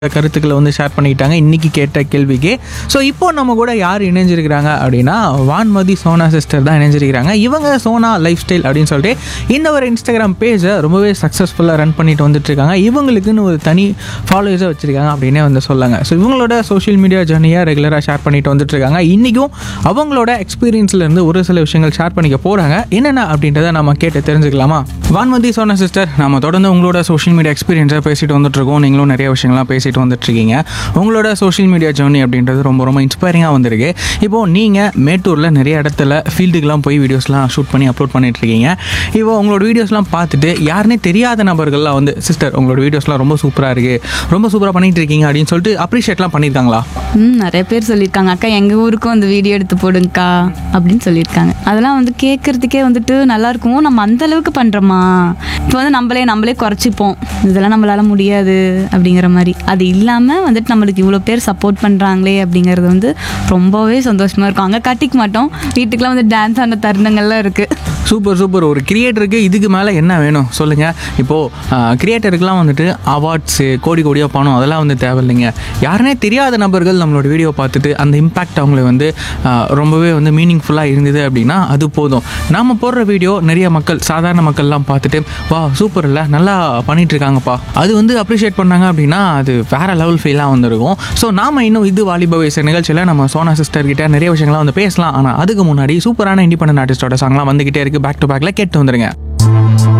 கருத்துக்களை வந்து ஷேர் பண்ணிக்கிட்டாங்க இன்னைக்கு கேட்ட கேள்விக்கு ஸோ இப்போ நம்ம கூட யார் இணைஞ்சிருக்கிறாங்க அப்படின்னா வான்மதி சோனா சிஸ்டர் தான் இணைஞ்சிருக்கிறாங்க இவங்க சோனா லைஃப் ஸ்டைல் அப்படின்னு சொல்லிட்டு இந்த ஒரு இன்ஸ்டாகிராம் பேஜை ரொம்பவே சக்ஸஸ்ஃபுல்லாக ரன் பண்ணிட்டு வந்துட்டு இருக்காங்க இவங்களுக்குன்னு ஒரு தனி ஃபாலோவர்ஸை வச்சிருக்காங்க அப்படின்னே வந்து சொல்லாங்க ஸோ இவங்களோட சோஷியல் மீடியா ஜர்னியை ரெகுலராக ஷேர் பண்ணிட்டு வந்துட்டு இருக்காங்க இன்றைக்கும் அவங்களோட எக்ஸ்பீரியன்ஸ்ல இருந்து ஒரு சில விஷயங்கள் ஷேர் பண்ணிக்க போகிறாங்க என்னென்ன அப்படின்றத நம்ம கேட்டு தெரிஞ்சுக்கலாமா வான்மதி சோனா சிஸ்டர் நம்ம தொடர்ந்து உங்களோட சோஷியல் மீடியா எக்ஸ்பீரியன்ஸை பேசிட்டு வந்துட்டு இருக்கோம் நீங்களும் நிறைய விஷயங்கள்லாம் பேசிட்டு வந்துட்டு இருக்கீங்க உங்களோட சோஷியல் மீடியா ஜேர்னி அப்படின்றது ரொம்ப ரொம்ப இன்ஸ்பைரிங்காக வந்திருக்கு இப்போ நீங்கள் மேட்டூரில் நிறைய இடத்துல ஃபீல்டுக்கெலாம் போய் வீடியோஸ்லாம் ஷூட் பண்ணி அப்லோட் பண்ணிட்டு இருக்கீங்க இப்போ உங்களோட வீடியோஸ்லாம் பார்த்துட்டு யாருனே தெரியாத நபர்கள்லாம் வந்து சிஸ்டர் உங்களோட வீடியோஸ்லாம் ரொம்ப சூப்பராக இருக்குது ரொம்ப சூப்பராக பண்ணிட்டு இருக்கீங்க அப்படின்னு சொல்லிட்டு அப்ரிஷியேட்லாம் பண்ணியிருக்காங்களா ம் நிறைய பேர் சொல்லியிருக்காங்க அக்கா எங்கள் ஊருக்கும் அந்த வீடியோ எடுத்து போடுங்கக்கா அப்படின்னு சொல்லியிருக்காங்க அதெல்லாம் வந்து கேட்குறதுக்கே வந்துட்டு நல்லா இருக்கும் நம்ம அந்த அளவுக்கு பண்ணுறோமா இப்போ வந்து நம்மளே நம்மளே குறைச்சிப்போம் இதெல்லாம் நம்மளால முடியாது அப்படிங்கிற மாதிரி அது இல்லாமல் வந்துட்டு நம்மளுக்கு இவ்வளோ பேர் சப்போர்ட் பண்ணுறாங்களே அப்படிங்கிறது வந்து ரொம்பவே சந்தோஷமாக இருக்கும் அங்கே காட்டிக்க மாட்டோம் வீட்டுக்கெலாம் வந்து டான்ஸ் ஆன தருணங்கள்லாம் இருக்குது சூப்பர் சூப்பர் ஒரு கிரியேட்டருக்கு இதுக்கு மேலே என்ன வேணும் சொல்லுங்கள் இப்போது கிரியேட்டருக்குலாம் வந்துட்டு அவார்ட்ஸு கோடி கோடியாக பணம் அதெல்லாம் வந்து தேவையில்லைங்க யாருனே தெரியாத நபர்கள் நம்மளோட வீடியோ பார்த்துட்டு அந்த இம்பேக்ட் அவங்களை வந்து ஆஹ், ரொம்பவே வந்து மீனிங்ஃபுல்லாக இருந்தது அப்படின்னா அது போதும் நாம் போடுற வீடியோ நிறைய மக்கள் சாதாரண மக்கள்லாம் பார்த்துட்டு வா சூப்பர் இல்லை நல்லா பண்ணிட்டு இருக்காங்கப்பா அது வந்து அப்ரிஷியேட் பண்ணாங்க அப்படின்னா அது வேற லெவல் ஃபீலாக வந்திருக்கும் ஸோ நாம இன்னும் இது வாலிப வயசு நிகழ்ச்சியில் நம்ம சோனா சிஸ்டர் கிட்ட நிறைய விஷயங்கள்லாம் வந்து பேசலாம் ஆனால் அதுக்கு முன்னாடி சூப்பரான இண்டிபெண்டன்ட் ஆர்டிஸ்டோட சாங்லாம் வந்துகிட்டே இருக்கு பேக் டு பேக்ல கேட்டு வந்துருங்க